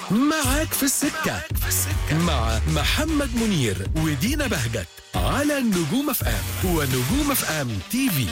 معاك في السكة مع محمد منير ودينا بهجت على النجوم اف ام ونجوم اف ام تي في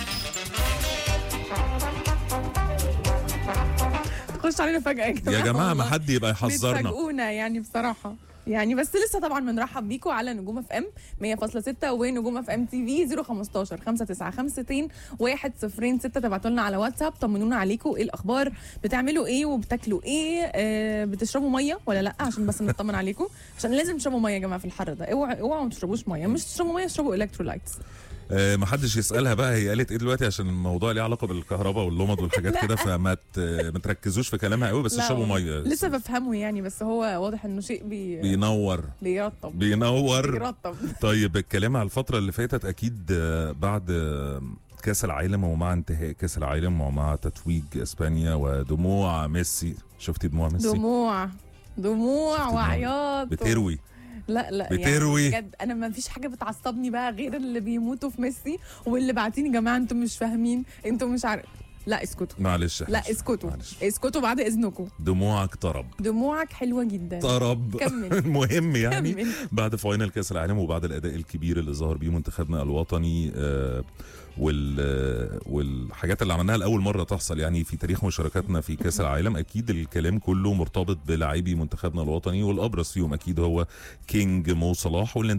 تخش علينا فجأة كده يا جماعه ما والله. حد يبقى يحذرنا بتفاجئونا يعني بصراحة يعني بس لسه طبعا بنرحب بيكم على نجوم اف ام 100.6 ونجوم اف ام تي في 015 595 106 تبعتوا لنا على واتساب طمنونا عليكم ايه الاخبار بتعملوا ايه وبتاكلوا ايه آه بتشربوا ميه ولا لا عشان بس نطمن عليكم عشان لازم تشربوا ميه يا جماعه في الحر ده اوعوا اوعوا ما تشربوش ميه مش تشربوا ميه اشربوا الكترولايتس آه ما حدش يسالها بقى هي قالت ايه دلوقتي عشان الموضوع ليه علاقه بالكهرباء واللمض والحاجات كده فما ت- ما تركزوش في كلامها قوي بس لا اشربوا والله. ميه لسه بفهمه يعني بس هو واضح انه شيء بي... بينور بيرطب بينور بيرطب طيب الكلام على الفتره اللي فاتت اكيد آه، بعد آه، كاس العالم ومع انتهاء كاس العالم ومع تتويج اسبانيا ودموع ميسي شفتي دموع ميسي دموع دموع شفت دموع؟ وعياط بتروي لا لا بتروي. يعني بجد انا ما فيش حاجه بتعصبني بقى غير اللي بيموتوا في ميسي واللي باعتين يا جماعه انتم مش فاهمين انتم مش عارف لا اسكتوا معلش لا إحنا- اسكتوا معلش. اسكتوا بعد اذنكم دموعك طرب دموعك حلوه جدا طرب كمل. المهم يعني كمل. بعد فاينل كاس العالم وبعد الاداء الكبير اللي ظهر بيه منتخبنا الوطني آه، وال آه، والحاجات اللي عملناها لاول مره تحصل يعني في تاريخ مشاركاتنا في كاس العالم اكيد الكلام كله مرتبط بلاعبي منتخبنا الوطني والابرز فيهم اكيد هو كينج مو صلاح واللي